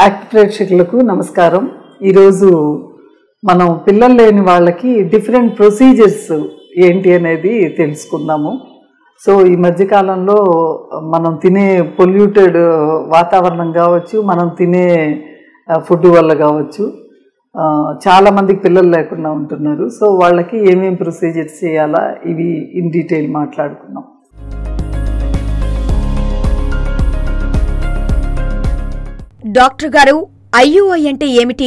act ప్రేక్షకులకు నమస్కారం ఈరోజు మనం పిల్లలు లేని వాళ్ళకి డిఫరెంట్ ప్రొసీజర్స్ ఏంటి అనేది తెలుసుకుందాము సో ఈ మధ్యకాలంలో మనం తినే పొల్యూటెడ్ వాతావరణం కావచ్చు మనం తినే ఫుడ్ వల్ల కావచ్చు ఆ, చాలా మందికి పిల్లలు లేకుండా ఉంటున్నారు సో వాళ్ళకి ఏమేమి ప్రొసీజర్స్ చేయాలా ఇవి ఇన్ డీటెయిల్ మాట్లాడుకున్నాం డాక్టర్ గారు ఐయుఐ అంటే ఏమిటి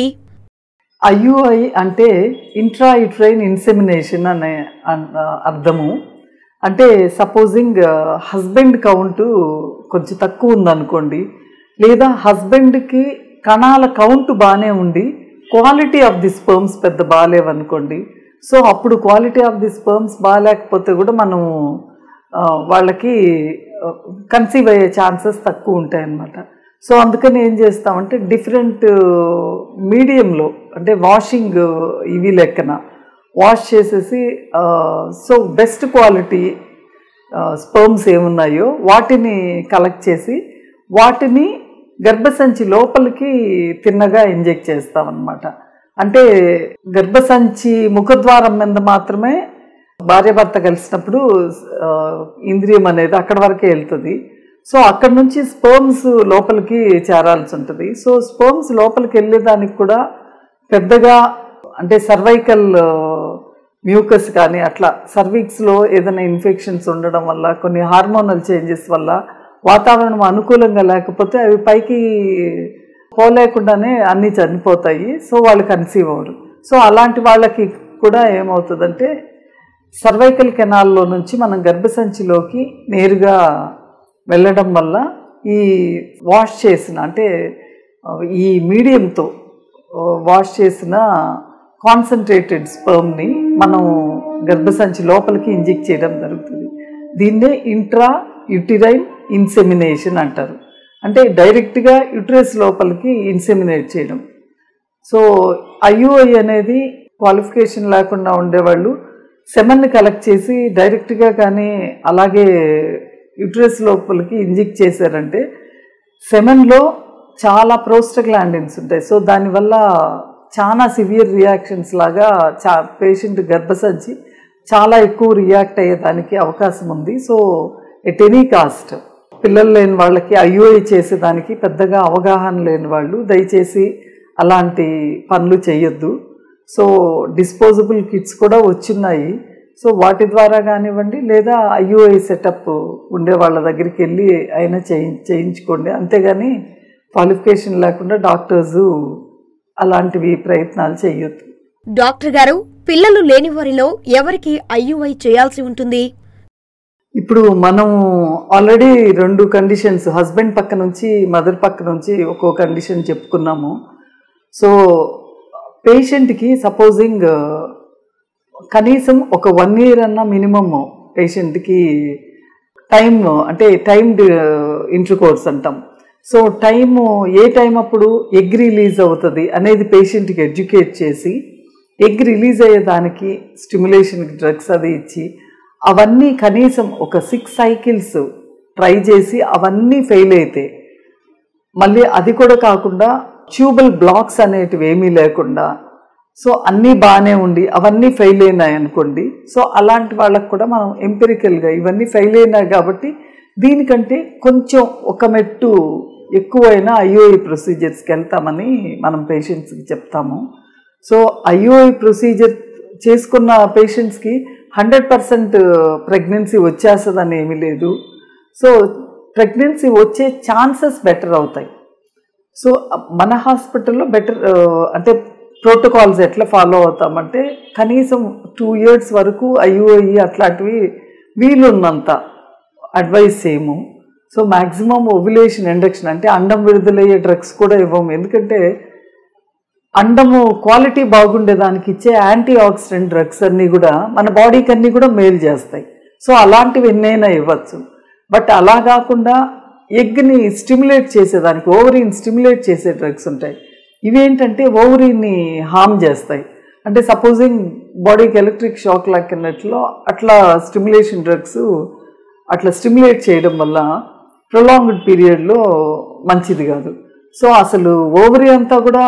ఐయుఐ అంటే ఇంట్రా యుట్రైన్ ఇన్సెమినేషన్ అనే అన్- అర్థము అంటే సపోజింగ్ హస్బెండ్ కౌంట్ కొంచెం తక్కువ ఉందనుకోండి లేదా హస్బెండ్కి కణాల కౌంట్ బాగానే ఉండి క్వాలిటీ ఆఫ్ ది స్పర్మ్స్ పెద్ద బాగాలేవనుకోండి సో అప్పుడు క్వాలిటీ ఆఫ్ ది స్పర్మ్స్ బాగాలేకపోతే కూడా మనం ఆ, వాళ్ళకి కన్సీవ్ అయ్యే ఛాన్సెస్ తక్కువ ఉంటాయి అన్నమాట సో అందుకని ఏం చేస్తామంటే డిఫరెంట్ మీడియంలో అంటే వాషింగ్ ఇవి లెక్కన వాష్ చేసేసి సో బెస్ట్ క్వాలిటీ స్పర్మ్స్ ఏమున్నాయో వాటిని కలెక్ట్ చేసి వాటిని గర్భసంచి లోపలికి తిన్నగా ఇంజెక్ట్ చేస్తామన్నమాట అంటే గర్భసంచి ముఖద్వారం మీద మాత్రమే భార్యాభర్త కలిసినప్పుడు ఆ, ఇంద్రియం అనేది అక్కడ వరకే వెళ్తుంది సో అక్కడ నుంచి స్పర్మ్స్ లోపలికి చేరాల్సి ఉంటుంది సో స్పర్మ్స్ లోపలికి వెళ్ళేదానికి కూడా పెద్దగా అంటే సర్వైకల్ మ్యూకస్ కానీ అట్లా సర్వీక్స్లో ఏదైనా ఇన్ఫెక్షన్స్ ఉండడం వల్ల కొన్ని హార్మోనల్ చేంజెస్ వల్ల వాతావరణం అనుకూలంగా లేకపోతే అవి పైకి పోలేకుండానే అన్నీ చనిపోతాయి సో వాళ్ళు కన్సీవ్ అవ్వరు సో అలాంటి వాళ్ళకి కూడా ఏమవుతుందంటే సర్వైకల్ కెనాల్లో నుంచి మనం గర్భసంచిలోకి నేరుగా వెళ్ళడం వల్ల ఈ వాష్ చేసిన అంటే ఆ, ఈ మీడియంతో వాష్ చేసిన కాన్సన్ట్రేటెడ్ స్పర్మ్ని మనం గర్భసంచి లోపలికి ఇంజెక్ట్ చేయడం జరుగుతుంది దీన్నే ఇంట్రా యుటిరైన్ ఇన్సెమినేషన్ అంటారు అంటే డైరెక్ట్గా యుట్రస్ లోపలికి ఇన్సెమినేట్ చేయడం సో ఐయుఐ అనేది క్వాలిఫికేషన్ లేకుండా ఉండేవాళ్ళు సెమన్ని కలెక్ట్ చేసి డైరెక్ట్గా కానీ అలాగే యుట్రస్ లోపలికి ఇంజెక్ట్ చేశారంటే సెమెన్లో చాలా ప్రోస్టగ్లాండిన్స్ ఉంటాయి సో దానివల్ల చాలా సివియర్ రియాక్షన్స్ లాగా చా పేషెంట్ గర్భసంచి చాలా ఎక్కువ రియాక్ట్ అయ్యేదానికి అవకాశం ఉంది సో ఎట్ ఎనీ కాస్ట్ పిల్లలు లేని వాళ్ళకి ఐయుఐ చేసేదానికి పెద్దగా అవగాహన లేని వాళ్ళు దయచేసి అలాంటి పనులు చేయొద్దు సో డిస్పోజబుల్ కిట్స్ కూడా వచ్చిన్నాయి సో వాటి ద్వారా కానివ్వండి లేదా ఐయుఐ సెటప్ ఉండే వాళ్ళ దగ్గరికి వెళ్ళి అయినా చేయి చేయించుకోండి అంతేగాని క్వాలిఫికేషన్ లేకుండా డాక్టర్స్ అలాంటివి ప్రయత్నాలు చేయొద్దు డాక్టర్ గారు పిల్లలు లేని వారిలో ఎవరికి ఐయుఐ చేయాల్సి ఉంటుంది ఇప్పుడు మనం ఆల్రెడీ రెండు కండిషన్స్ హస్బెండ్ పక్క నుంచి మదర్ పక్క నుంచి ఒక్కో కండిషన్ చెప్పుకున్నాము సో పేషెంట్కి సపోజింగ్ కనీసం ఒక వన్ ఇయర్ అన్న మినిమమ్ పేషెంట్కి టైం అంటే టైమ్డ్ ఇంటర్కోర్స్ అంటాం సో టైము ఏ టైం అప్పుడు ఎగ్ రిలీజ్ అవుతుంది అనేది పేషెంట్కి ఎడ్యుకేట్ చేసి ఎగ్ రిలీజ్ అయ్యేదానికి స్టిమ్యులేషన్కి డ్రగ్స్ అది ఇచ్చి అవన్నీ కనీసం ఒక సిక్స్ సైకిల్స్ ట్రై చేసి అవన్నీ ఫెయిల్ అయితే మళ్ళీ అది కూడా కాకుండా ట్యూబల్ బ్లాక్స్ అనేటివి ఏమీ లేకుండా సో అన్నీ బాగానే ఉండి అవన్నీ ఫెయిల్ అయినాయి అనుకోండి సో అలాంటి వాళ్ళకు కూడా మనం ఎంపెరికల్గా ఇవన్నీ ఫెయిల్ అయినాయి కాబట్టి దీనికంటే కొంచెం ఒక మెట్టు ఎక్కువైన ఐఓఐ ప్రొసీజర్స్కి వెళ్తామని మనం పేషెంట్స్కి చెప్తాము సో ఐఓఐ ప్రొసీజర్ చేసుకున్న పేషెంట్స్కి హండ్రెడ్ పర్సెంట్ ప్రెగ్నెన్సీ వచ్చేస్తుందని ఏమీ లేదు సో ప్రెగ్నెన్సీ వచ్చే ఛాన్సెస్ బెటర్ అవుతాయి సో మన హాస్పిటల్లో బెటర్ అంటే ప్రోటోకాల్స్ ఎట్లా ఫాలో అవుతామంటే కనీసం టూ ఇయర్స్ వరకు ఐయుఐ అట్లాంటివి వీలున్నంత అడ్వైస్ చేయము సో మ్యాక్సిమం ఓవ్యులేషన్ ఇండక్షన్ అంటే అండం విడుదలయ్యే డ్రగ్స్ కూడా ఇవ్వము ఎందుకంటే అండము క్వాలిటీ బాగుండేదానికి ఇచ్చే యాంటీ ఆక్సిడెంట్ డ్రగ్స్ అన్నీ కూడా మన బాడీకి అన్నీ కూడా మేలు చేస్తాయి సో అలాంటివి ఎన్నైనా ఇవ్వచ్చు బట్ అలా కాకుండా ఎగ్ని స్టిమ్యులేట్ చేసేదానికి ఓవరీని స్టిమ్యులేట్ చేసే డ్రగ్స్ ఉంటాయి ఇవేంటంటే ఓవరీని హామ్ చేస్తాయి అంటే సపోజింగ్ బాడీకి ఎలక్ట్రిక్ షాక్ లాక్కినట్లో అట్లా స్టిమ్యులేషన్ డ్రగ్స్ అట్లా స్టిమ్యులేట్ చేయడం వల్ల ప్రొలాంగ్డ్ పీరియడ్లో మంచిది కాదు సో అసలు ఓవరీ అంతా కూడా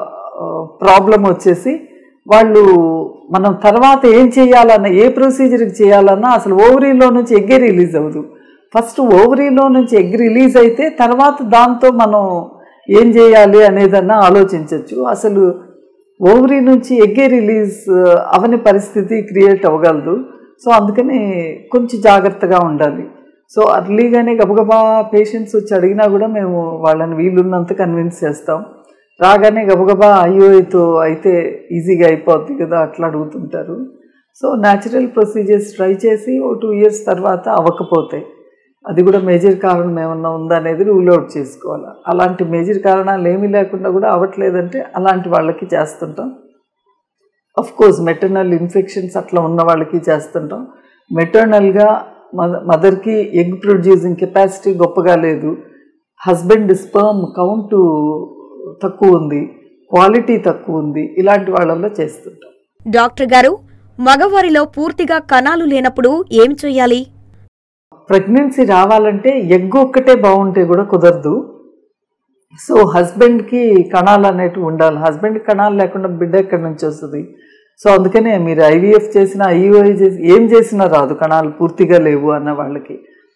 ప్రాబ్లం వచ్చేసి వాళ్ళు మనం తర్వాత ఏం చేయాలన్నా ఏ ప్రొసీజర్కి చేయాలన్నా అసలు ఓవరీలో నుంచి ఎగ్గే రిలీజ్ అవ్వదు ఫస్ట్ ఓవరీలో నుంచి ఎగ్ రిలీజ్ అయితే తర్వాత దాంతో మనం ఏం చేయాలి అనేదన్నా ఆలోచించవచ్చు అసలు ఓవరీ నుంచి ఎగ్గే రిలీజ్ అవని పరిస్థితి క్రియేట్ అవ్వగలదు సో అందుకని కొంచెం జాగ్రత్తగా ఉండాలి సో అర్లీగానే గబగబా పేషెంట్స్ వచ్చి అడిగినా కూడా మేము వాళ్ళని వీలున్నంత కన్విన్స్ చేస్తాం రాగానే గబగబా ఐఓఐతో అయితే ఈజీగా అయిపోద్ది కదా అట్లా అడుగుతుంటారు సో న్యాచురల్ ప్రొసీజర్స్ ట్రై చేసి ఓ టూ ఇయర్స్ తర్వాత అవ్వకపోతాయి అది కూడా మేజర్ కారణం ఏమన్నా ఉందా అనేది రూల్ అవుట్ చేసుకోవాలి అలాంటి మేజర్ కారణాలు ఏమీ లేకుండా కూడా అవ్వట్లేదంటే అలాంటి వాళ్ళకి చేస్తుంటాం అఫ్ కోర్స్ మెటర్నల్ ఇన్ఫెక్షన్స్ అట్లా ఉన్న వాళ్ళకి చేస్తుంటాం మెటర్నల్గా మదర్కి ఎగ్ ప్రొడ్యూసింగ్ కెపాసిటీ గొప్పగా లేదు హస్బెండ్ స్పర్మ్ కౌంట్ తక్కువ ఉంది క్వాలిటీ తక్కువ ఉంది ఇలాంటి వాళ్ళల్లో చేస్తుంటాం డాక్టర్ గారు మగవారిలో పూర్తిగా కణాలు లేనప్పుడు ఏం చేయాలి ప్రెగ్నెన్సీ రావాలంటే ఎగ్ ఒక్కటే బాగుంటే కూడా కుదరదు సో హస్బెండ్కి కణాలు అనేటివి ఉండాలి హస్బెండ్కి కణాలు లేకుండా బిడ్డ ఎక్కడి నుంచి వస్తుంది సో అందుకనే మీరు ఐవీఎఫ్ చేసిన ఐయుఐ చేసి ఏం చేసినా రాదు కణాలు పూర్తిగా లేవు అన్న వాళ్ళకి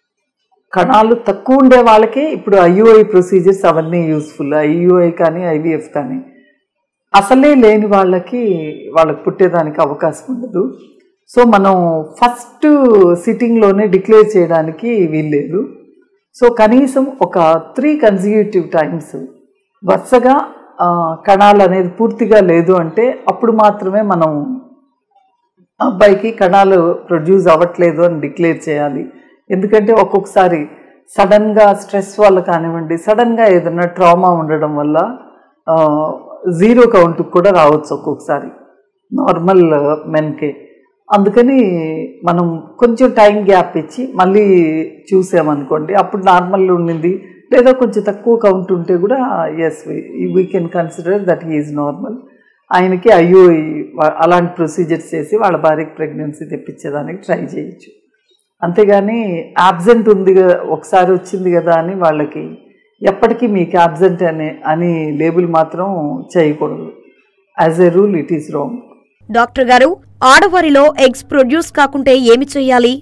కణాలు తక్కువ ఉండే వాళ్ళకి ఇప్పుడు ఐయుఐ ప్రొసీజర్స్ అవన్నీ యూస్ఫుల్ ఐయుఐ కానీ ఐవీఎఫ్ కానీ అసలే లేని వాళ్ళకి వాళ్ళకి పుట్టేదానికి అవకాశం ఉండదు సో మనం ఫస్ట్ సిట్టింగ్లోనే డిక్లేర్ చేయడానికి వీల్లేదు సో కనీసం ఒక త్రీ కన్సిక్యూటివ్ టైమ్స్ వరుసగా ఆ, కణాలు అనేది పూర్తిగా లేదు అంటే అప్పుడు మాత్రమే మనం అబ్బాయికి కణాలు ప్రొడ్యూస్ అవ్వట్లేదు అని డిక్లేర్ చేయాలి ఎందుకంటే ఒక్కొక్కసారి సడన్గా స్ట్రెస్ వల్ల కానివ్వండి సడన్గా ఏదైనా ట్రామా ఉండడం వల్ల జీరో కౌంట్కి కూడా రావచ్చు ఒక్కొక్కసారి నార్మల్ మెన్కే అందుకని మనం కొంచెం టైం గ్యాప్ ఇచ్చి మళ్ళీ చూసామనుకోండి అప్పుడు నార్మల్ ఉండింది లేదా కొంచెం తక్కువ కౌంట్ ఉంటే కూడా yes we can consider that is normal ఆయనకి అయ్యో ఈ- వా- అలాంటి ప్రొసీజర్స్ చేసి వాళ్ళ భార్యకి ప్రెగ్నెన్సీ తెప్పించేదానికి ట్రై చేయొచ్చు అంతేగాని యాబ్సెంట్ ఉంది కదా ఒకసారి వచ్చింది కదా అని వాళ్ళకి ఎప్పటికీ మీకు యాబ్సెంట్ అనే అని లేబుల్ మాత్రం చేయకూడదు as a rule it is wrong doctor garu ఆడవారిలో ఎగ్స్ ప్రొడ్యూస్ కాకుంటే ఏమి చేయాలి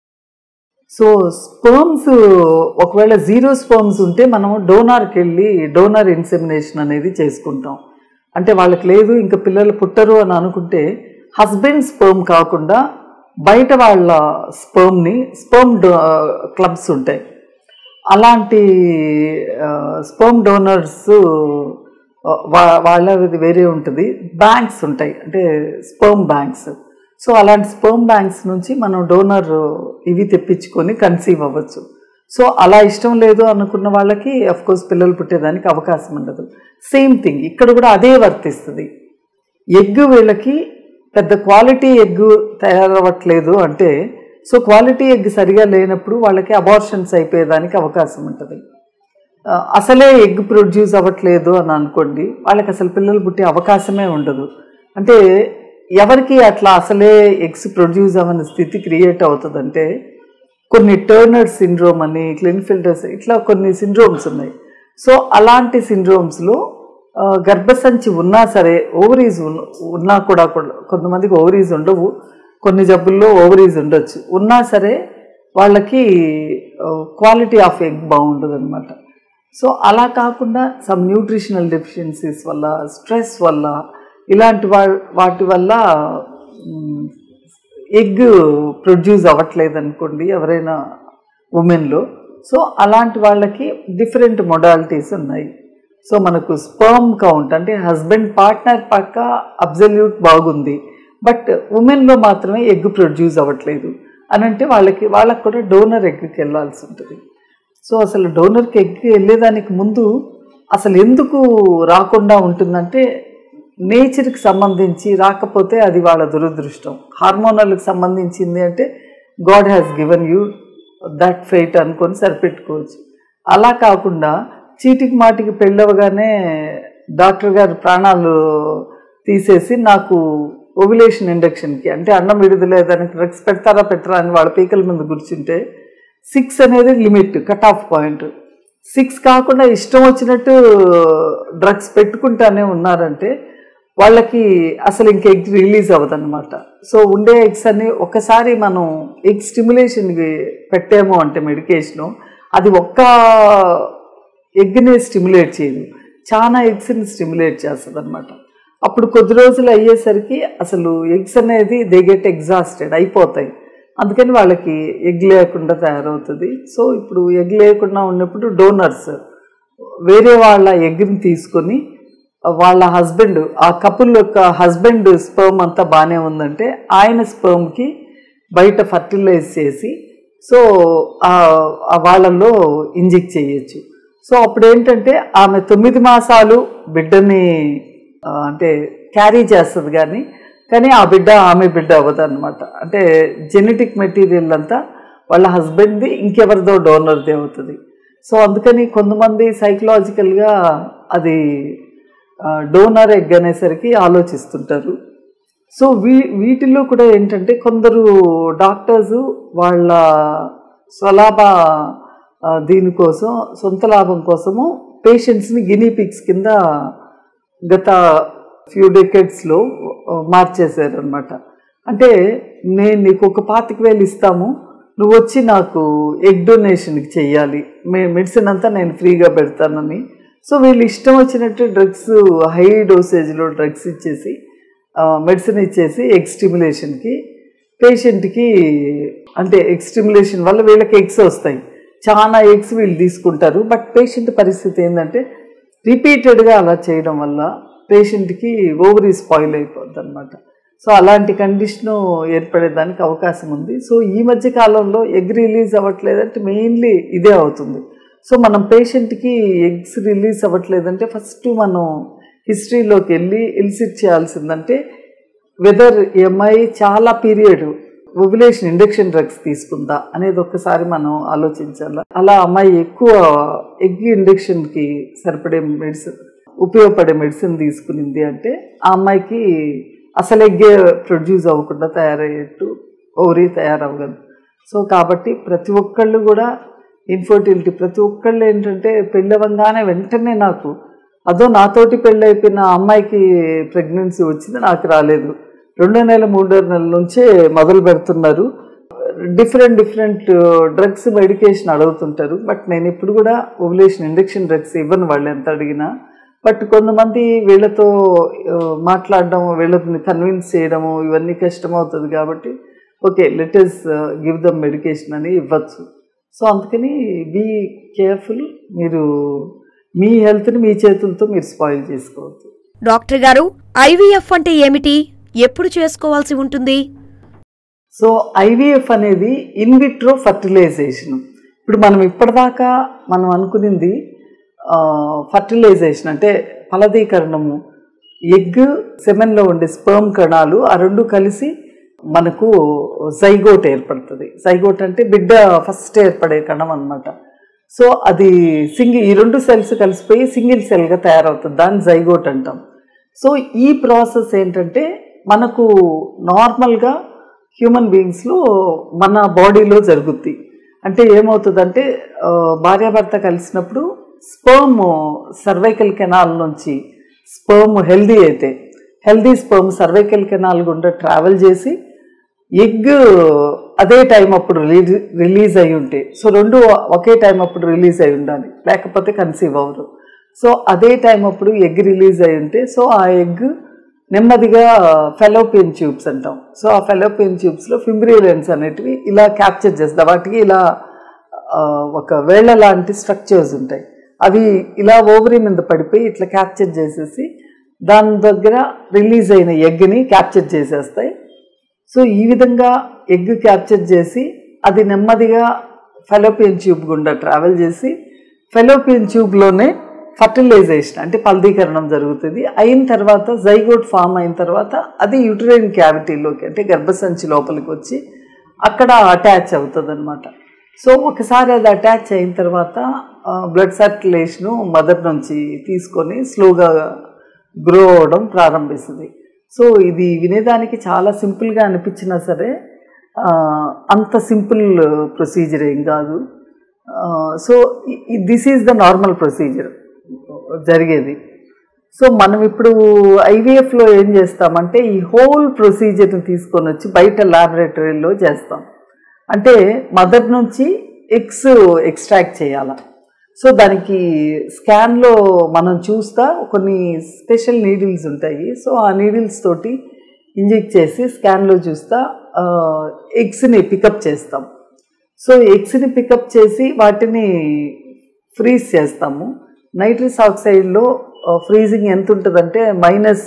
సో స్పర్మ్స్ ఒకవేళ జీరో స్పర్మ్స్ ఉంటే మనం డోనార్కి వెళ్ళి డోనర్ ఇన్సెమినేషన్ అనేది చేసుకుంటాం అంటే వాళ్ళకి లేదు ఇంకా పిల్లలు పుట్టరు అని అనుకుంటే హస్బెండ్ స్పర్మ్ కాకుండా బయట వాళ్ళ స్పర్మ్ని స్పర్మ్ క్లబ్స్ ఉంటాయి అలాంటి స్పర్మ్ డోనర్స్ వాళ్ళది వేరే ఉంటుంది బ్యాంక్స్ ఉంటాయి అంటే స్పర్మ్ బ్యాంక్స్ సో అలాంటి స్పర్మ్ బ్యాంక్స్ నుంచి మనం డోనర్ ఇవి తెప్పించుకొని కన్సీవ్ అవ్వచ్చు సో అలా ఇష్టం లేదు అనుకున్న వాళ్ళకి అఫ్ కోర్స్ పిల్లలు పుట్టేదానికి అవకాశం ఉండదు సేమ్ థింగ్ ఇక్కడ కూడా అదే వర్తిస్తుంది ఎగ్ వీళ్ళకి పెద్ద క్వాలిటీ ఎగ్ తయారవ్వట్లేదు అంటే సో క్వాలిటీ ఎగ్ సరిగా లేనప్పుడు వాళ్ళకి అబార్షన్స్ అయిపోయేదానికి అవకాశం ఉంటుంది ఆ, అసలే ఎగ్ ప్రొడ్యూస్ అవ్వట్లేదు అని అనుకోండి వాళ్ళకి అసలు పిల్లలు పుట్టే అవకాశమే ఉండదు అంటే ఎవరికి అట్లా అసలే ఎగ్స్ ప్రొడ్యూస్ అవ్వని స్థితి క్రియేట్ అవుతుందంటే కొన్ని టర్నర్ సిండ్రోమ్ అని క్లిన్ఫిల్టర్స్ ఇట్లా కొన్ని సిండ్రోమ్స్ ఉన్నాయి సో అలాంటి సిండ్రోమ్స్లో గర్భసంచి ఉన్నా సరే ఓవరీస్ ఉన్నా కూడా కూడా కొంతమందికి ఓవరీస్ ఉండవు కొన్ని జబ్బుల్లో ఓవరీస్ ఉండొచ్చు ఉన్నా సరే వాళ్ళకి క్వాలిటీ ఆఫ్ ఎగ్ బాగుంటుంది అనమాట సో అలా కాకుండా సమ్ న్యూట్రిషనల్ డెఫిషియన్సీస్ వల్ల స్ట్రెస్ వల్ల ఇలాంటి వా వాటి వల్ల ఎగ్ ప్రొడ్యూస్ అవ్వట్లేదు అనుకోండి ఎవరైనా ఉమెన్లో సో అలాంటి వాళ్ళకి డిఫరెంట్ మొడాలిటీస్ ఉన్నాయి సో మనకు స్పర్మ్ కౌంట్ అంటే హస్బెండ్ పార్ట్నర్ పక్క అబ్జల్యూట్ బాగుంది బట్ ఉమెన్లో మాత్రమే ఎగ్ ప్రొడ్యూస్ అవ్వట్లేదు అని అంటే వాళ్ళకి వాళ్ళకి కూడా డోనర్ ఎగ్కి వెళ్ళాల్సి ఉంటుంది సో అసలు డోనర్కి ఎగ్కి వెళ్ళేదానికి ముందు అసలు ఎందుకు రాకుండా ఉంటుందంటే నేచర్కి సంబంధించి రాకపోతే అది వాళ్ళ దురదృష్టం హార్మోనల్కి సంబంధించింది అంటే God has given you that fate అనుకొని సరిపెట్టుకోవచ్చు అలా కాకుండా చీటికి మాటికి పెళ్ళవగానే డాక్టర్ గారు ప్రాణాలు తీసేసి నాకు ఓవిలేషన్ ఇండక్షన్కి అంటే అన్నం విడుదలేదానికి డ్రగ్స్ పెడతారా పెట్టరా అని వాళ్ళ పీకల మీద కూర్చుంటే సిక్స్ అనేది limit cut off point six కాకుండా ఇష్టం వచ్చినట్టు డ్రగ్స్ పెట్టుకుంటానే ఉన్నారంటే వాళ్ళకి అసలు ఇంక ఎగ్ రిలీజ్ అవ్వదన్నమాట సో ఉండే ఎగ్స్ అన్ని ఒకసారి మనం ఎగ్ స్టిమ్యులేషన్కి పెట్టాము అంటే మెడికేషను అది ఒక్క ఎగ్ని స్టిమ్యులేట్ చేయదు చాలా ఎగ్స్ని స్టిమ్యులేట్ చేస్తుంది అనమాట అప్పుడు కొద్ది రోజులు అయ్యేసరికి అసలు ఎగ్స్ అనేది దే గెట్ ఎగ్జాస్టెడ్ అయిపోతాయి అందుకని వాళ్ళకి ఎగ్ లేకుండా తయారవుతుంది సో ఇప్పుడు ఎగ్ లేకుండా ఉన్నప్పుడు డోనర్స్ వేరే వాళ్ళ ఎగ్ని తీసుకొని వాళ్ళ హస్బెండ్ ఆ కపుల్ యొక్క హస్బెండ్ స్పర్మ్ అంతా బాగానే ఉందంటే ఆయన స్పర్మ్కి బయట ఫర్టిలైజ్ చేసి సో ఆ- ఆ వాళ్ళల్లో ఇంజెక్ట్ చేయొచ్చు సో అప్పుడు ఏంటంటే ఆమె తొమ్మిది మాసాలు బిడ్డని ఆ, అంటే క్యారీ చేస్తుంది కానీ కానీ ఆ బిడ్డ ఆమె బిడ్డ అవ్వదు అనమాట అంటే జెనెటిక్ మెటీరియల్ అంతా వాళ్ళ హస్బెండ్ది ఇంకెవరిదో డోనర్ది అవుతుంది సో అందుకని కొంతమంది సైకలాజికల్గా అది డోనర్ ఎగ్ అనేసరికి ఆలోచిస్తుంటారు సో వీ వీటిల్లో కూడా ఏంటంటే కొందరు డాక్టర్స్ వాళ్ళ స్వలాభ ఆ, దీనికోసం సొంత లాభం కోసము పేషెంట్స్ని గినీ పిక్స్ కింద గత ఫ్యూ డెకెట్స్లో మార్చేశారు అనమాట అంటే నేను నీకు ఒక పాతిక వేలు ఇస్తాము నువ్వు వచ్చి నాకు ఎగ్ డొనేషన్కి చెయ్యాలి మే మెడిసిన్ అంతా నేను ఫ్రీగా పెడతానని సో వీళ్ళు ఇష్టం వచ్చినట్టు డ్రగ్స్ హై డోసేజ్లో డ్రగ్స్ ఇచ్చేసి మెడిసిన్ ఇచ్చేసి ఎగ్ స్టిమ్యులేషన్కి పేషెంట్కి అంటే ఎగ్ స్టిమ్యులేషన్ వల్ల వీళ్ళకి ఎగ్స్ వస్తాయి చాలా ఎగ్స్ వీళ్ళు తీసుకుంటారు బట్ పేషెంట్ పరిస్థితి ఏంటంటే రిపీటెడ్గా అలా చేయడం వల్ల పేషెంట్కి ఓవరీ స్పాయిల్ అయిపోద్ది అనమాట సో అలాంటి కండిషను ఏర్పడేదానికి అవకాశం ఉంది సో ఈ మధ్య కాలంలో ఎగ్ రిలీజ్ అవ్వట్లేదంటే మెయిన్లీ ఇదే అవుతుంది సో మనం పేషెంట్కి ఎగ్స్ రిలీజ్ అవ్వట్లేదంటే ఫస్ట్ మనం హిస్టరీలోకి వెళ్ళి ఎలిసిట్ చేయాల్సిందంటే వెదర్ ఈ అమ్మాయి చాలా పీరియడ్ ఓవ్యులేషన్ ఇండక్షన్ డ్రగ్స్ తీసుకుందా అనేది ఒక్కసారి మనం ఆలోచించాలి అలా అమ్మాయి ఎక్కువ ఎగ్ ఇండక్షన్కి సరిపడే మెడిసిన్ ఉపయోగపడే మెడిసిన్ తీసుకునింది అంటే ఆ అమ్మాయికి అసలు ఎగ్గే ప్రొడ్యూస్ అవ్వకుండా తయారయ్యేట్టు ఓవరీ తయారవ్వగలదు సో కాబట్టి ప్రతి ఒక్కళ్ళు కూడా ఇన్ఫర్టిలిటీ ప్రతి ఒక్కళ్ళు ఏంటంటే పెళ్ళవంగానే వెంటనే నాకు అదో నాతోటి పెళ్ళి అయిపోయిన అమ్మాయికి ప్రెగ్నెన్సీ వచ్చింది నాకు రాలేదు రెండో నెల మూడో నెలల నుంచే మొదలు పెడుతున్నారు డిఫరెంట్ డిఫరెంట్ డ్రగ్స్ మెడికేషన్ అడుగుతుంటారు బట్ నేను ఇప్పుడు కూడా ఓవులేషన్ ఇండక్షన్ డ్రగ్స్ ఇవ్వను వాళ్ళు ఎంత అడిగినా బట్ కొంతమంది వీళ్ళతో ఆ, మాట్లాడడం వీళ్ళని కన్విన్స్ చేయడము ఇవన్నీ కష్టం అవుతుంది కాబట్టి okay let's give them medication అని ఇవ్వచ్చు సో అందుకని బీ కేర్ఫుల్ మీరు మీ హెల్త్ని మీ చేతులతో మీరు స్పాయిల్ చేసుకోవద్దు డాక్టర్ గారు ఐవీఎఫ్ అంటే ఏమిటి ఎప్పుడు చేసుకోవాల్సి ఉంటుంది సో ఐవీఎఫ్ అనేది ఇన్విట్రో ఫర్టిలైజేషన్ ఇప్పుడు మనం ఇప్పటిదాకా మనం అనుకునింది ఫర్టిలైజేషన్ అంటే ఫలదీకరణము ఎగ్ సెమెన్లో ఉండే స్పర్మ్ కణాలు ఆ రెండు కలిసి మనకు జైగోట్ ఏర్పడుతుంది జైగోట్ అంటే బిడ్డ ఫస్ట్ ఏర్పడే కణం అన్నమాట సో అది సింగిల్ ఈ రెండు సెల్స్ కలిసిపోయి సింగిల్ సెల్గా తయారవుతుంది దాన్ని జైగోట్ అంటాం సో ఈ ప్రాసెస్ ఏంటంటే మనకు నార్మల్గా హ్యూమన్ బీయింగ్స్లో మన బాడీలో జరుగుద్ది అంటే ఏమవుతుందంటే ఆ, భార్యాభర్త కలిసినప్పుడు స్పర్మ్ సర్వైకల్ కెనాల్ నుంచి స్పర్మ్ హెల్దీ అయితే హెల్దీ స్పర్మ్ సర్వైకల్ కెనాల్ గుండా ట్రావెల్ చేసి ఎగ్ అదే టైం అప్పుడు రిలీజ్ రిలీజ్ అయి ఉంటే సో రెండు ఒకే టైం అప్పుడు రిలీజ్ అయి ఉండాలి లేకపోతే కన్సీవ్ అవ్వరు సో అదే టైం అప్పుడు ఎగ్ రిలీజ్ అయి ఉంటే సో ఆ ఎగ్ నెమ్మదిగా ఫెలోపియన్ ట్యూబ్స్ అంటాం సో ఆ ఫెలోపియన్ ట్యూబ్స్లో ఫింబ్రిలెన్స్ అనేటివి ఇలా క్యాప్చర్ చేస్తాయి వాటికి ఇలా ఆ, ఒక వేళ్ళ లాంటి స్ట్రక్చర్స్ ఉంటాయి అవి ఇలా ఓవరీ మీద పడిపోయి ఇట్లా క్యాప్చర్ చేసేసి దాని దగ్గర రిలీజ్ అయిన ఎగ్ని క్యాప్చర్ చేసేస్తాయి సో ఈ విధంగా ఎగ్ క్యాప్చర్ చేసి అది నెమ్మదిగా ఫెలోపియన్ ట్యూబ్ గుండా ట్రావెల్ చేసి ఫెలోపియన్ ట్యూబ్లోనే ఫర్టిలైజేషన్ అంటే ఫలదీకరణం జరుగుతుంది అయిన తర్వాత జైగోట్ ఫామ్ అయిన తర్వాత అది యూటరైన్ క్యావిటీలోకి అంటే గర్భసంచి లోపలికి వచ్చి అక్కడ అటాచ్ అవుతుంది అనమాట సో ఒకసారి అది అటాచ్ అయిన తర్వాత బ్లడ్ సర్క్యులేషను మదర్ నుంచి తీసుకొని స్లోగా గ్రో అవడం ప్రారంభిస్తుంది సో ఇది వినేదానికి చాలా సింపుల్గా అనిపించినా సరే ఆ, అంత సింపుల్ ప్రొసీజర్ ఏం కాదు so this is the normal procedure జరిగేది సో మనం ఇప్పుడు ఐవీఎఫ్లో ఏం చేస్తామంటే ఈ హోల్ ప్రొసీజర్ని తీసుకొని వచ్చి బయట ల్యాబొరేటరీలో చేస్తాం అంటే మదర్ నుంచి ఎగ్స్ ఎక్స్ట్రాక్ట్ చేయాల సో దానికి స్కాన్లో మనం చూస్తా కొన్ని స్పెషల్ నీడిల్స్ ఉంటాయి సో ఆ నీడిల్స్ తోటి ఇంజెక్ట్ చేసి స్కాన్లో చూస్తా ఎగ్స్ని పికప్ చేస్తాం సో ఎగ్స్ని పికప్ చేసి వాటిని ఫ్రీజ్ చేస్తాము నైట్రస్ ఆక్సైడ్లో ఫ్రీజింగ్ ఎంత ఉంటుందంటే మైనస్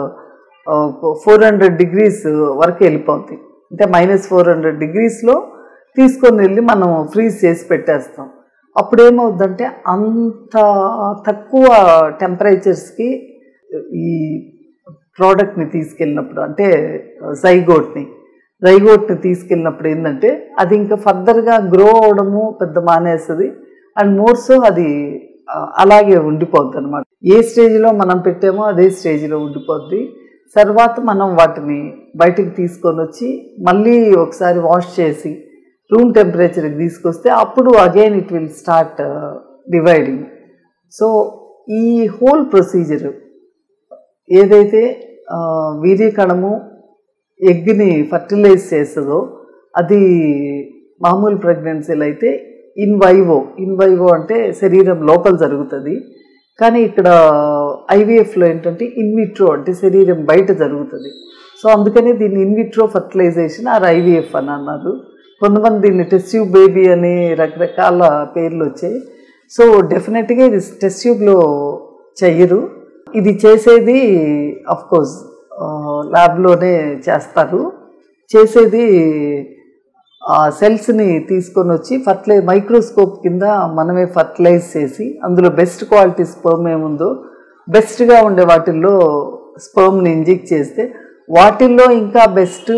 ఫోర్ హండ్రెడ్ డిగ్రీస్ వరకు వెళ్ళిపోతుంది అంటే మైనస్ ఫోర్ హండ్రెడ్ డిగ్రీస్లో తీసుకొని వెళ్ళి మనం ఫ్రీజ్ చేసి పెట్టేస్తాం అప్పుడు ఏమవుద్దంటే అంత తక్కువ టెంపరేచర్స్కి ఈ ప్రోడక్ట్ని తీసుకెళ్ళినప్పుడు అంటే జైగోట్ని జైగోట్ని తీసుకెళ్ళినప్పుడు ఏంటంటే అది ఇంకా ఫర్దర్గా గ్రో అవడము పెద్ద మానేస్తుంది అండ్ మోర్ సో అది ఆ, అలాగే ఉండిపోద్ది అనమాట ఏ స్టేజ్లో మనం పెట్టామో అదే స్టేజ్లో ఉండిపోద్ది తర్వాత మనం వాటిని బయటికి తీసుకొని వచ్చి మళ్ళీ ఒకసారి వాష్ చేసి రూమ్ టెంపరేచర్కి తీసుకొస్తే అప్పుడు again it will start dividing so ఈ హోల్ ప్రొసీజర్ ఏదైతే ఆ, వీర్యకణము ఎగ్ని ఫర్టిలైజ్ చేస్తుందో అది మామూలు ప్రెగ్నెన్సీలు అయితే ఇన్ వైవో ఇన్ వైవో అంటే శరీరం లోపల జరుగుతుంది కానీ ఇక్కడ ఐవీఎఫ్లో ఏంటంటే ఇన్విట్రో అంటే శరీరం బయట జరుగుతుంది సో అందుకని దీన్ని ఇన్విట్రో ఫర్టిలైజేషన్ ఆర్ ఐవీఎఫ్ అని అన్నారు కొంతమంది దీన్ని టెస్ట్యూబ్ బేబీ అని రకరకాల పేర్లు వచ్చాయి సో డెఫినెట్గా ఇది టెస్ట్ ట్యూబ్లో చెయ్యరు ఇది చేసేది అఫ్ కోర్స్ ల్యాబ్లోనే చేస్తారు చేసేది ఆ సెల్స్ని తీసుకొని వచ్చి ఫర్టిలై మైక్రోస్కోప్ కింద మనమే ఫర్టిలైజ్ చేసి అందులో బెస్ట్ క్వాలిటీ స్పర్మ్ ఏముందో బెస్ట్గా ఉండే వాటిల్లో స్పర్మ్ని ఇంజెక్ట్ చేస్తే వాటిల్లో ఇంకా బెస్ట్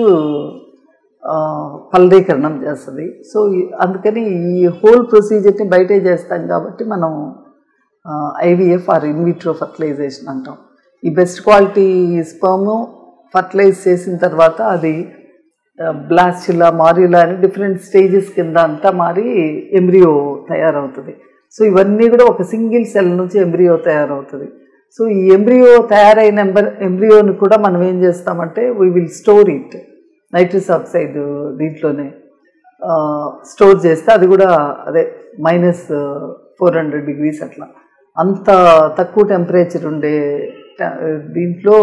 ఫలదీకరణం చేస్తుంది సో ఈ- అందుకని ఈ హోల్ ప్రొసీజర్ని బయటే చేస్తాం కాబట్టి మనం ఐవీఎఫ్ ఆర్ ఇన్విట్రో ఫర్టిలైజేషన్ అంటాం ఈ బెస్ట్ క్వాలిటీ స్పర్మ్ ఫర్టిలైజ్ చేసిన తర్వాత అది బ్లాస్చులా మారిలా అని డిఫరెంట్ స్టేజెస్ కింద అంతా మారి ఎంబ్రియో తయారవుతుంది సో ఇవన్నీ కూడా ఒక సింగిల్ సెల్ నుంచి ఎంబ్రియో తయారవుతుంది సో ఈ ఎంబ్రియో తయారైన ఎంబర్ ఎంబ్రియోని కూడా మనం ఏం చేస్తామంటే we will store it nitrous oxide దీంట్లోనే స్టోర్ చేస్తే అది కూడా అదే మైనస్ ఫోర్ హండ్రెడ్ డిగ్రీస్ అట్లా అంత తక్కువ టెంపరేచర్ ఉండే ట- దీంట్లో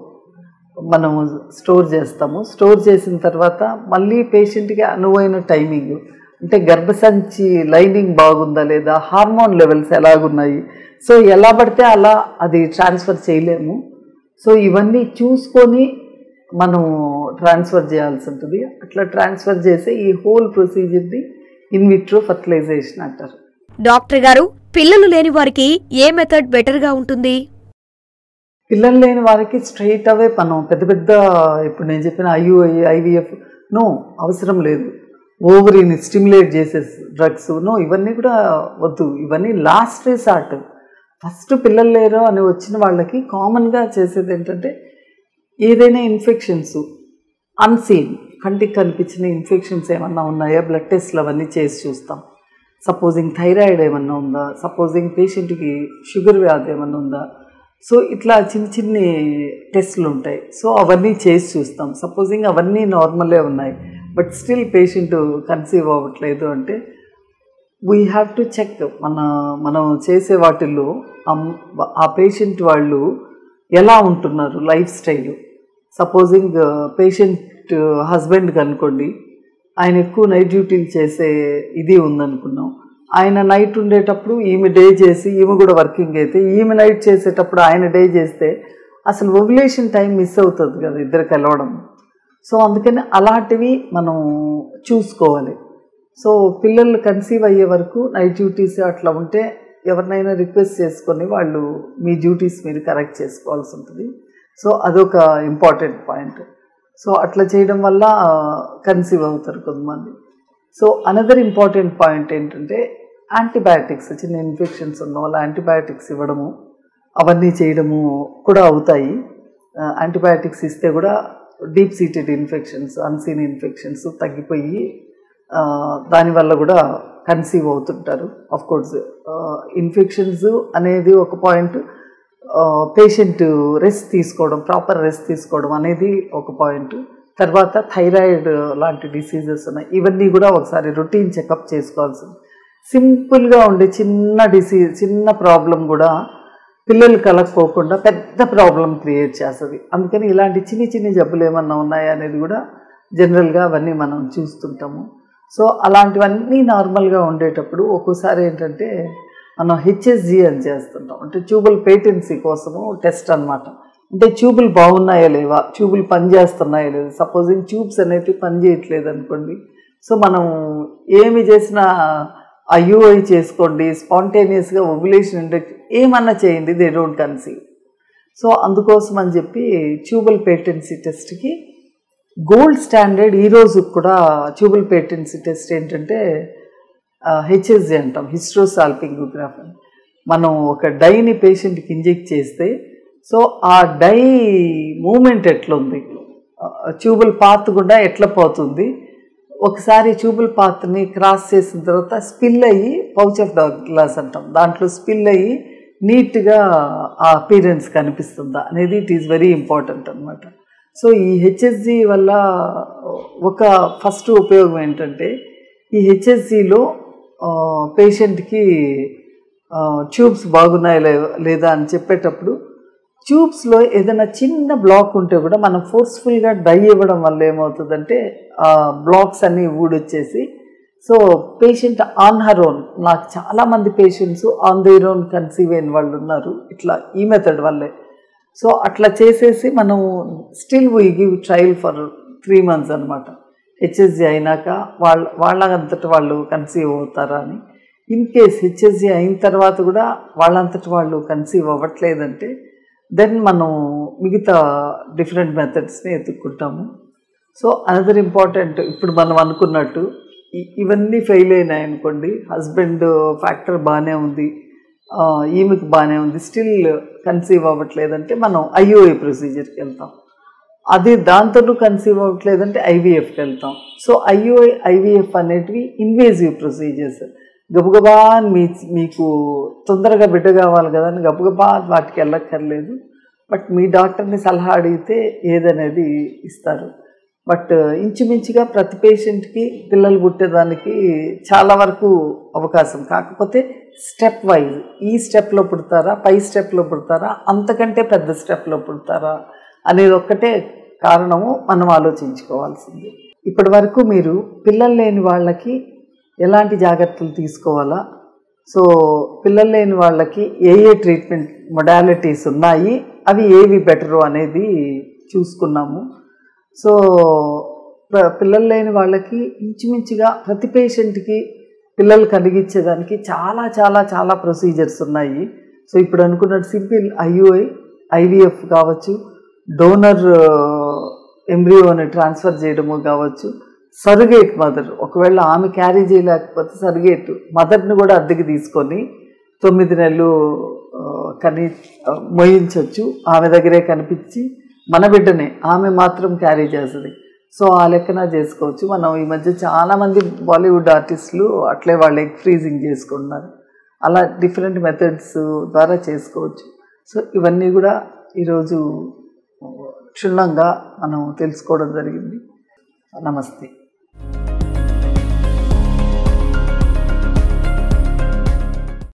మనము స్టోర్ చేస్తాము స్టోర్ చేసిన తర్వాత మళ్ళీ పేషెంట్కి అనువైన టైమింగ్ అంటే గర్భసంచి లైనింగ్ బాగుందా లేదా హార్మోన్ లెవెల్స్ ఎలాగున్నాయి సో ఎలా పడితే అలా అది ట్రాన్స్ఫర్ చేయలేము సో ఇవన్నీ చూసుకొని మనం ట్రాన్స్ఫర్ చేయాల్సి ఉంటుంది అట్లా ట్రాన్స్ఫర్ చేసే ఈ హోల్ ప్రొసీజర్ని ఇన్విట్రో ఫర్టిలైజేషన్ అంటారు డాక్టర్ గారు పిల్లలు లేని వారికి ఏ మెథడ్ బెటర్గా ఉంటుంది పిల్లలు లేని వారికి స్ట్రైట్ అవే మనం పెద్ద పెద్ద ఇప్పుడు నేను చెప్పిన ఐయుఐ ఐవిఎఫ్ నో అవసరం లేదు ఓవరీని స్టిమ్యులేట్ చేసే డ్రగ్స్ నో ఇవన్నీ కూడా వద్దు ఇవన్నీ లాస్ట్ రిసార్ట్ ఫస్ట్ పిల్లలు లేరు అని వచ్చిన వాళ్ళకి కామన్గా చేసేది ఏంటంటే ఏదైనా ఇన్ఫెక్షన్స్ అన్సీన్ కంటికి కనిపించిన ఇన్ఫెక్షన్స్ ఏమన్నా ఉన్నాయా బ్లడ్ టెస్ట్లు అవన్నీ చేసి చూస్తాం సపోజింగ్ థైరాయిడ్ ఏమన్నా ఉందా సపోజింగ్ పేషెంట్కి షుగర్ వ్యాధి ఏమన్నా ఉందా సో ఇట్లా చిన్న చిన్ని టెస్ట్లు ఉంటాయి సో అవన్నీ చేసి చూస్తాం సపోజింగ్ అవన్నీ నార్మలే ఉన్నాయి బట్ స్టిల్ పేషెంట్ కన్సీవ్ అవ్వట్లేదు అంటే వీ హ్యావ్ టు చెక్ మన మనం చేసే వాటిల్లో అమ్- ఆ పేషెంట్ వాళ్ళు ఎలా ఉంటున్నారు లైఫ్ స్టైల్ సపోజింగ్ పేషెంట్ హస్బెండ్కి అనుకోండి ఆయన ఎక్కువ నైట్ డ్యూటీలు చేసే ఇది ఉందనుకున్నాం ఆయన నైట్ ఉండేటప్పుడు ఈమె డే చేసి ఈమె కూడా వర్కింగ్ అయితే ఈమె నైట్ చేసేటప్పుడు ఆయన డే చేస్తే అసలు ఓవ్యులేషన్ టైం మిస్ అవుతుంది కదా ఇద్దరు కలవడం సో అందుకని అలాంటివి మనం చూసుకోవాలి సో పిల్లలు కన్సీవ్ అయ్యే వరకు నైట్ డ్యూటీస్ అట్లా ఉంటే ఎవరినైనా రిక్వెస్ట్ చేసుకొని వాళ్ళు మీ డ్యూటీస్ మీరు కరెక్ట్ చేసుకోవాల్సి ఉంటుంది సో అదొక ఇంపార్టెంట్ పాయింట్ సో అట్లా చేయడం వల్ల కన్సీవ్ అవుతారు కొంతమంది సో అనదర్ ఇంపార్టెంట్ పాయింట్ ఏంటంటే యాంటీబయాటిక్స్ చిన్న ఇన్ఫెక్షన్స్ ఉన్న వాళ్ళు యాంటీబయాటిక్స్ ఇవ్వడము అవన్నీ చేయడము కూడా అవుతాయి యాంటీబయాటిక్స్ ఇస్తే కూడా deep seated infections unseen infections తగ్గిపోయి ఆ, దానివల్ల కూడా కన్సీవ్ అవుతుంటారు ఆఫ్ కోర్స్ ఇన్ఫెక్షన్స్ అనేది ఒక పాయింట్ పేషెంట్ రెస్ట్ తీసుకోవడం ప్రాపర్ రెస్ట్ తీసుకోవడం అనేది ఒక పాయింట్ తర్వాత థైరాయిడ్ లాంటి డిసీజెస్ ఉన్నాయి ఇవన్నీ కూడా ఒకసారి రొటీన్ చెకప్ చేసుకోవాల్సింది సింపుల్గా ఉండే చిన్న డిసీజ్ చిన్న ప్రాబ్లం కూడా పిల్లలు కలగకోకుండా పెద్ద ప్రాబ్లం క్రియేట్ చేస్తుంది అందుకని ఇలాంటి చిన్ని చిన్ని జబ్బులు ఏమన్నా ఉన్నాయా అనేది కూడా జనరల్గా అవన్నీ మనం చూస్తుంటాము సో అలాంటివన్నీ నార్మల్గా ఉండేటప్పుడు ఒక్కోసారి ఏంటంటే మనం హెచ్ఎస్జి అని చేస్తుంటాం అంటే ట్యూబుల్ పేటెన్సీ కోసము టెస్ట్ అన్నమాట అంటే ట్యూబులు బాగున్నాయా లేవా ట్యూబులు పనిచేస్తున్నాయా లేదా సపోజింగ్ ట్యూబ్స్ అనేవి పనిచేయట్లేదు అనుకోండి సో మనం ఏమి చేసినా ఐయుఐ చేసుకోండి స్పాంటేనియస్గా ఓవ్యులేషన్ ఇండెక్ట్ ఏమన్నా చేయండి దే డోంట్ కన్సీవ్ సో అందుకోసం అని చెప్పి ట్యూబల్ పేటెన్సీ టెస్ట్కి గోల్డ్ స్టాండర్డ్ ఈ రోజు కూడా ట్యూబల్ పేటెన్సీ టెస్ట్ ఏంటంటే హెచ్ఎస్జి అంటాం హిస్ట్రోసాల్పింగోగ్రాఫ్ అని మనం ఒక డైని పేషెంట్కి ఇంజెక్ట్ చేస్తే సో ఆ డై మూమెంట్ ఎట్లుంది ట్యూబుల్ పాత్ కూడా ఎట్లా పోతుంది ఒకసారి ట్యూబుల్ పాత్ని క్రాస్ చేసిన తర్వాత స్పిల్ అయ్యి పౌచ్ ఆఫ్ డాగ్ గ్లాస్ అంటాం దాంట్లో స్పిల్ అయ్యి నీట్గా ఆ అపీరెన్స్ కనిపిస్తుందా అనేది ఇట్ ఈస్ వెరీ ఇంపార్టెంట్ అనమాట సో ఈ హెచ్ఎస్జి వల్ల ఒక ఫస్ట్ ఉపయోగం ఏంటంటే ఈ హెచ్ఎస్జిలో పేషెంట్కి ట్యూబ్స్ బాగున్నాయా లే- లేదా అని చెప్పేటప్పుడు ట్యూబ్స్లో ఏదైనా చిన్న బ్లాక్ ఉంటే కూడా మనం ఫోర్స్ఫుల్గా డై ఇవ్వడం వల్ల ఏమవుతుందంటే ఆ బ్లాక్స్ అన్నీ ఊడొచ్చేసి so patient on her own నాకు చాలామంది patients on their own conceive అయిన వాళ్ళు ఉన్నారు ఇట్లా ఈ మెథడ్ వల్లే సో అట్లా చేసేసి మనం still we give trial for three months అనమాట హెచ్ఎస్జి అయినాక వాళ్ళ వాళ్ళంతట వాళ్ళు కన్సీవ్ అవుతారా అని ఇన్ కేస్ హెచ్ఎస్జి అయిన తర్వాత కూడా వాళ్ళంతట వాళ్ళు కన్సీవ్ అవ్వట్లేదంటే దెన్ మనం మిగతా డిఫరెంట్ మెథడ్స్ని ఎత్తుక్కుంటాము సో అనదర్ ఇంపార్టెంట్ ఇప్పుడు మనం అనుకున్నట్టు ఇ- ఇవన్నీ ఫెయిల్ అయినాయి అనుకోండి హస్బెండ్ ఫ్యాక్టర్ బాగానే ఉంది ఆ, ఈమెకి బాగానే ఉంది స్టిల్ కన్సీవ్ అవ్వట్లేదంటే మనం ఐఓఏ ప్రొసీజర్కి వెళ్తాం అది దాంతో కన్సీవ్ అవ్వట్లేదంటే ఐవీఎఫ్కి వెళ్తాం సో ఐఓఐ ఐవీఎఫ్ అనేటివి ఇన్వేజివ్ ప్రొసీజర్స్ గబగబా అని మీ మీకు తొందరగా బిడ్డ కావాలి కదా అని గబగబా అని వాటికి వెళ్ళక్కర్లేదు బట్ మీ డాక్టర్ని సలహా అడిగితే ఏదనేది ఇస్తారు బట్ ఇంచుమించుగా ప్రతి పేషెంట్కి పిల్లలు పుట్టేదానికి చాలా వరకు అవకాశం కాకపోతే స్టెప్ వైజ్ ఈ స్టెప్లో పుడతారా పై స్టెప్లో పుడతారా అంతకంటే పెద్ద స్టెప్లో పుడతారా అనేది ఒక్కటే కారణము మనం ఆలోచించుకోవాల్సింది ఇప్పటి వరకు మీరు పిల్లలు లేని వాళ్ళకి ఎలాంటి జాగ్రత్తలు తీసుకోవాలా సో పిల్లలు లేని వాళ్ళకి ఏ ఏ ట్రీట్మెంట్ మొడాలిటీస్ ఉన్నాయి అవి ఏవి బెటరు అనేది చూసుకున్నాము సో ప- పిల్లలు లేని వాళ్ళకి ఇంచుమించుగా ప్రతి పేషెంట్కి పిల్లలు కలిగించేదానికి చాలా చాలా చాలా ప్రొసీజర్స్ ఉన్నాయి సో ఇప్పుడు అనుకున్నట్టు సింపుల్ ఐయుఐ ఐవిఎఫ్ కావచ్చు డోనర్ ఎంబ్రియోని ట్రాన్స్ఫర్ చేయడము కావచ్చు సర్గేట్ మదర్ ఒకవేళ ఆమె క్యారీ చేయలేకపోతే సర్గేట్ మదర్ని కూడా అద్దెకి తీసుకొని తొమ్మిది నెలలు ఆ, కని ఆ, మోయించవచ్చు ఆమె దగ్గరే కనిపించి మన బిడ్డనే ఆమె మాత్రం క్యారీ చేస్తుంది సో ఆ లెక్కన చేసుకోవచ్చు మనం ఈ మధ్య చాలామంది బాలీవుడ్ ఆర్టిస్టులు అట్లే వాళ్ళు ఎగ్ ఫ్రీజింగ్ చేసుకుంటున్నారు అలా డిఫరెంట్ మెథడ్స్ ద్వారా చేసుకోవచ్చు సో ఇవన్నీ కూడా ఈరోజు క్షుణ్ణంగా మనం తెలుసుకోవడం జరిగింది నమస్తే